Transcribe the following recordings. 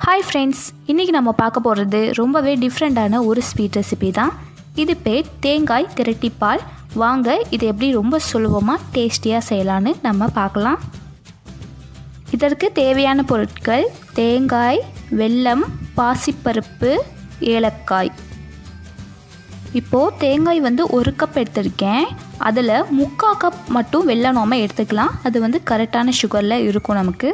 hi friends இன்றைக்கி நம்ம பார்க்க போகிறது ரொம்பவே டிஃப்ரெண்ட்டான ஒரு ஸ்வீட் ரெசிபி தான் இது பேர் தேங்காய் திரட்டிப்பால் வாங்க இது எப்படி ரொம்ப சுலபமாக டேஸ்டியாக செய்யலான்னு நம்ம பார்க்கலாம் இதற்கு தேவையான பொருட்கள் தேங்காய் வெல்லம் பாசிப்பருப்பு ஏலக்காய் இப்போது தேங்காய் வந்து ஒரு கப் எடுத்திருக்கேன் அதில் முக்கால் கப் மட்டும் வெல்லம் நாம எடுத்துக்கலாம் அது வந்து கரெக்டான சுகரில் இருக்கும் நமக்கு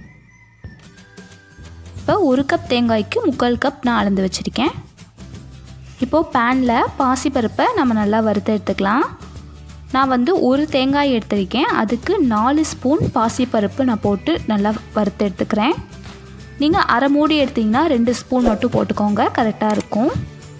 இப்போ ஒரு கப் தேங்காய்க்கு முக்கால் கப் நான் அளந்து வச்சுருக்கேன் இப்போது பேனில் பாசிப்பருப்பை நம்ம நல்லா வறுத்து எடுத்துக்கலாம் நான் வந்து ஒரு தேங்காய் எடுத்திருக்கேன் அதுக்கு நாலு ஸ்பூன் பாசிப்பருப்பு நான் போட்டு நல்லா வறுத்து எடுத்துக்கிறேன் நீங்கள் அரை மூடி எடுத்திங்கன்னா ரெண்டு ஸ்பூன் மட்டும் போட்டுக்கோங்க கரெக்டாக இருக்கும்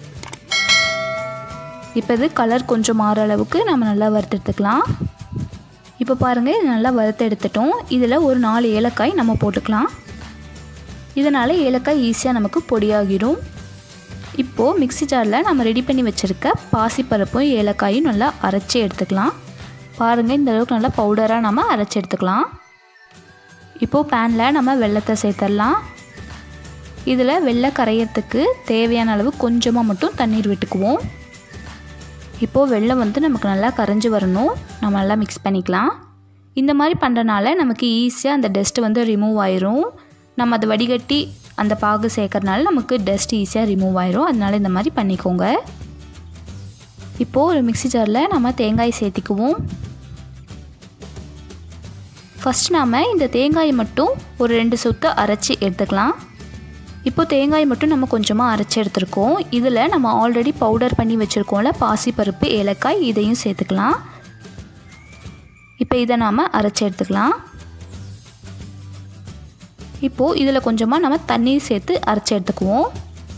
இப்போ இது கலர் கொஞ்சம் மாற அளவுக்கு நம்ம நல்லா வறுத்து எடுத்துக்கலாம் இப்போ பாருங்கள் இது நல்லா வறுத்து எடுத்துட்டோம் இதில் ஒரு நாலு ஏலக்காய் நம்ம போட்டுக்கலாம் இதனால் ஏலக்காய் ஈஸியாக நமக்கு பொடியாகிடும் இப்போது மிக்ஸி ஜாரில் நம்ம ரெடி பண்ணி வச்சுருக்க பாசிப்பருப்பும் ஏலக்காயும் நல்லா அரைச்சி எடுத்துக்கலாம் பாருங்கள் இந்த அளவுக்கு நல்லா பவுடராக நம்ம அரைச்சி எடுத்துக்கலாம் இப்போது பேனில் நம்ம வெள்ளத்தை சேர்த்துடலாம் இதில் வெள்ளை கரையிறதுக்கு தேவையான அளவு கொஞ்சமாக மட்டும் தண்ணீர் விட்டுக்குவோம் இப்போது வெள்ளம் வந்து நமக்கு நல்லா கரைஞ்சி வரணும் நம்ம நல்லா மிக்ஸ் பண்ணிக்கலாம் இந்த மாதிரி பண்ணுறனால நமக்கு ஈஸியாக அந்த டஸ்ட்டு வந்து ரிமூவ் ஆயிரும் நம்ம அதை வடிகட்டி அந்த பாகு சேர்க்கறனால நமக்கு டஸ்ட் ஈஸியாக ரிமூவ் ஆயிரும் அதனால இந்த மாதிரி பண்ணிக்கோங்க இப்போது ஒரு மிக்ஸி ஜாரில் நம்ம தேங்காய் சேர்த்திக்குவோம் ஃபஸ்ட் நாம் இந்த தேங்காயை மட்டும் ஒரு ரெண்டு சுத்து அரைச்சி எடுத்துக்கலாம் இப்போ தேங்காய் மட்டும் நம்ம கொஞ்சமாக அரைச்சி எடுத்துருக்கோம் இதில் நம்ம ஆல்ரெடி பவுடர் பண்ணி வச்சுருக்கோம்ல பாசிப்பருப்பு ஏலக்காய் இதையும் சேர்த்துக்கலாம் இப்போ இதை நாம் அரைச்சி எடுத்துக்கலாம் இப்போது இதில் கொஞ்சமாக நம்ம தண்ணீர் சேர்த்து அரைச்சி எடுத்துக்குவோம்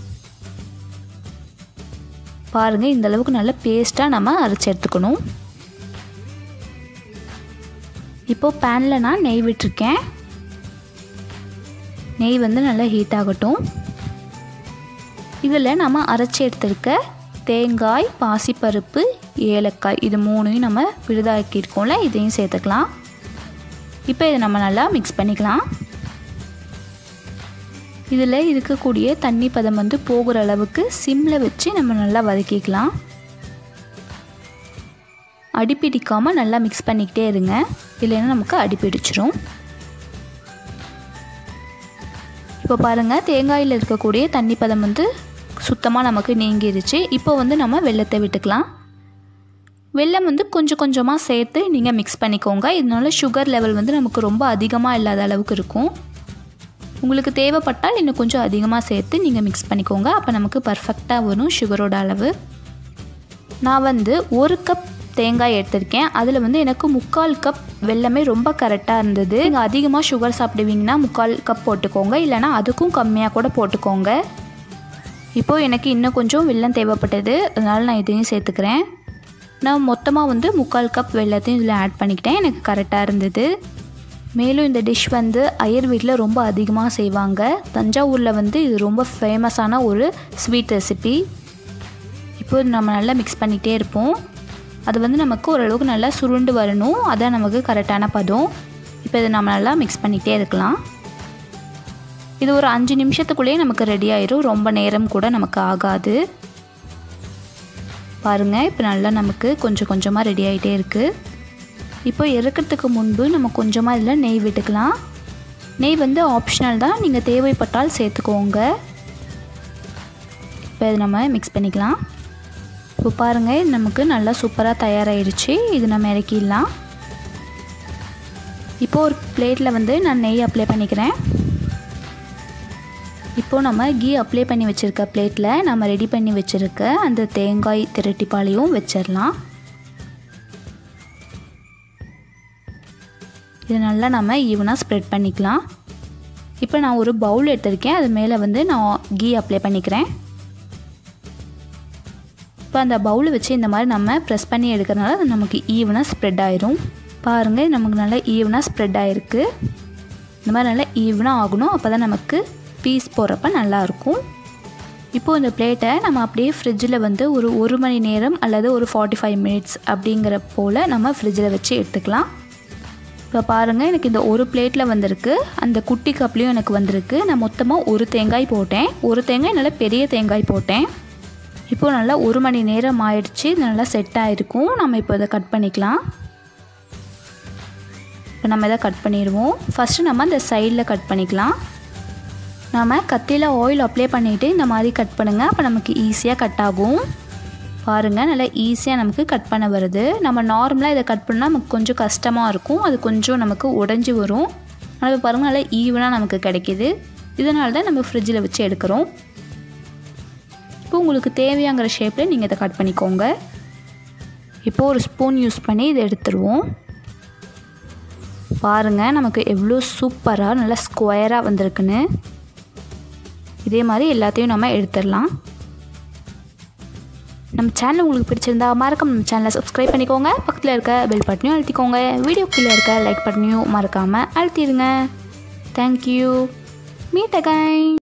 பாருங்கள் இந்த அளவுக்கு நல்ல பேஸ்ட்டாக நம்ம அரைச்சி எடுத்துக்கணும் இப்போது பேனில் நான் நெய் விட்டுருக்கேன் நெய் வந்து நல்லா ஹீட் ஆகட்டும் இதில் நம்ம அரைச்சி எடுத்துருக்க தேங்காய் பாசிப்பருப்பு ஏலக்காய் இது மூணையும் நம்ம விழுதாக்கியிருக்கோம்ல இதையும் சேர்த்துக்கலாம் இப்போ இதை நம்ம நல்லா மிக்ஸ் பண்ணிக்கலாம் இதில் இருக்கக்கூடிய தண்ணி பதம் வந்து போகிற அளவுக்கு சிம்மில் வச்சு நம்ம நல்லா வதக்கிக்கலாம் அடிப்பிடிக்காமல் நல்லா மிக்ஸ் பண்ணிக்கிட்டே இருங்க இல்லைன்னா நமக்கு அடிப்பிடிச்சிரும் இப்போ பாருங்கள் தேங்காயில் இருக்கக்கூடிய தண்ணி பதம் வந்து சுத்தமாக நமக்கு நீங்கிருச்சு இப்போ வந்து நம்ம வெள்ளத்தை விட்டுக்கலாம் வெள்ளம் வந்து கொஞ்சம் கொஞ்சமாக சேர்த்து நீங்கள் மிக்ஸ் பண்ணிக்கோங்க இதனால சுகர் லெவல் வந்து நமக்கு ரொம்ப அதிகமாக இல்லாத அளவுக்கு இருக்கும் உங்களுக்கு தேவைப்பட்டால் இன்னும் கொஞ்சம் அதிகமாக சேர்த்து நீங்கள் மிக்ஸ் பண்ணிக்கோங்க அப்போ நமக்கு பர்ஃபெக்டாக வரும் சுகரோட அளவு நான் வந்து ஒரு கப் தேங்காய் எடுத்திருக்கேன் அதில் வந்து எனக்கு முக்கால் கப் வெள்ளமே ரொம்ப கரெக்டாக இருந்தது நீங்கள் அதிகமாக சுகர் சாப்பிடுவீங்கன்னா முக்கால் கப் போட்டுக்கோங்க இல்லைனா அதுக்கும் கம்மியாக கூட போட்டுக்கோங்க இப்போது எனக்கு இன்னும் கொஞ்சம் வெள்ளம் தேவைப்பட்டது அதனால் நான் இதையும் சேர்த்துக்கிறேன் நான் மொத்தமாக வந்து முக்கால் கப் வெள்ளத்தையும் இதில் ஆட் பண்ணிக்கிட்டேன் எனக்கு கரெக்டாக இருந்தது மேலும் இந்த டிஷ் வந்து அயர் வீட்டில் ரொம்ப அதிகமாக செய்வாங்க தஞ்சாவூரில் வந்து இது ரொம்ப ஃபேமஸான ஒரு ஸ்வீட் ரெசிபி இப்போ நம்ம நல்லா மிக்ஸ் பண்ணிகிட்டே இருப்போம் அது வந்து நமக்கு ஓரளவுக்கு நல்லா சுருண்டு வரணும் அதான் நமக்கு கரெக்டான பதம் இப்போ இதை நம்ம நல்லா மிக்ஸ் பண்ணிகிட்டே இருக்கலாம் இது ஒரு அஞ்சு நிமிஷத்துக்குள்ளேயே நமக்கு ரெடி ஆயிரும் ரொம்ப நேரம் கூட நமக்கு ஆகாது பாருங்கள் இப்போ நல்லா நமக்கு கொஞ்சம் கொஞ்சமாக ரெடி ஆகிட்டே இருக்குது இப்போ இறக்கிறதுக்கு முன்பு நம்ம கொஞ்சமாக இதில் நெய் விட்டுக்கலாம் நெய் வந்து ஆப்ஷனல் தான் நீங்கள் தேவைப்பட்டால் சேர்த்துக்கோங்க இப்போ இதை நம்ம மிக்ஸ் பண்ணிக்கலாம் இப்போ பாருங்கள் நமக்கு நல்லா சூப்பராக தயாராகிடுச்சு இது நம்ம இறக்கிடலாம் இப்போது ஒரு பிளேட்டில் வந்து நான் நெய் அப்ளை பண்ணிக்கிறேன் இப்போது நம்ம கீ அப்ளை பண்ணி வச்சுருக்க பிளேட்டில் நம்ம ரெடி பண்ணி வச்சுருக்க அந்த தேங்காய் திரட்டிப்பாலையும் வச்சிடலாம் இதை நல்லா நம்ம ஈவனாக ஸ்ப்ரெட் பண்ணிக்கலாம் இப்போ நான் ஒரு பவுல் எடுத்திருக்கேன் அது மேலே வந்து நான் கீ அப்ளை பண்ணிக்கிறேன் இப்போ அந்த பவுலை வச்சு இந்த மாதிரி நம்ம ப்ரெஸ் பண்ணி எடுக்கிறனால அது நமக்கு ஈவனாக ஸ்ப்ரெட் ஆயிரும் பாருங்கள் நமக்கு நல்லா ஈவனாக ஸ்ப்ரெட் ஆகிருக்கு இந்த மாதிரி நல்லா ஈவனாக ஆகணும் அப்போ தான் நமக்கு பீஸ் போகிறப்ப நல்லாயிருக்கும் இப்போது இந்த பிளேட்டை நம்ம அப்படியே ஃப்ரிட்ஜில் வந்து ஒரு ஒரு மணி நேரம் அல்லது ஒரு ஃபார்ட்டி ஃபைவ் மினிட்ஸ் அப்படிங்கிற போல் நம்ம ஃப்ரிட்ஜில் வச்சு எடுத்துக்கலாம் இப்போ பாருங்கள் எனக்கு இந்த ஒரு பிளேட்டில் வந்திருக்கு அந்த குட்டி கப்லேயும் எனக்கு வந்திருக்கு நான் மொத்தமாக ஒரு தேங்காய் போட்டேன் ஒரு தேங்காய் நல்லா பெரிய தேங்காய் போட்டேன் இப்போது நல்லா ஒரு மணி நேரம் ஆயிடுச்சு இது நல்லா செட் ஆகிருக்கும் நம்ம இப்போ இதை கட் பண்ணிக்கலாம் இப்போ நம்ம இதை கட் பண்ணிடுவோம் ஃபஸ்ட்டு நம்ம இந்த சைடில் கட் பண்ணிக்கலாம் நாம் கத்தியில் ஆயில் அப்ளை பண்ணிவிட்டு இந்த மாதிரி கட் பண்ணுங்கள் அப்போ நமக்கு ஈஸியாக கட் ஆகும் பாருங்கள் நல்லா ஈஸியாக நமக்கு கட் பண்ண வருது நம்ம நார்மலாக இதை கட் பண்ணால் நமக்கு கொஞ்சம் கஷ்டமாக இருக்கும் அது கொஞ்சம் நமக்கு உடஞ்சி வரும் ஆனால் இப்போ பாருங்கள் நல்லா ஈவனாக நமக்கு கிடைக்கிது இதனால தான் நம்ம ஃப்ரிட்ஜில் வச்சு எடுக்கிறோம் இப்போ உங்களுக்கு தேவையாங்கிற ஷேப்பில் நீங்கள் இதை கட் பண்ணிக்கோங்க இப்போது ஒரு ஸ்பூன் யூஸ் பண்ணி இதை எடுத்துருவோம் பாருங்கள் நமக்கு எவ்வளோ சூப்பராக நல்லா ஸ்கொயராக வந்திருக்குன்னு இதே மாதிரி எல்லாத்தையும் நம்ம எடுத்துடலாம் நம்ம சேனல் உங்களுக்கு பிடிச்சிருந்தா மறக்காம நம்ம சேனலை சப்ஸ்கிரைப் பண்ணிக்கோங்க பக்கத்தில் இருக்க பெல் பட்டனையும் அழுத்திக்கோங்க வீடியோ கீழே இருக்க லைக் பட்டனையும் மறக்காமல் அழுத்திடுங்க தேங்க்யூ மீட் அகைன்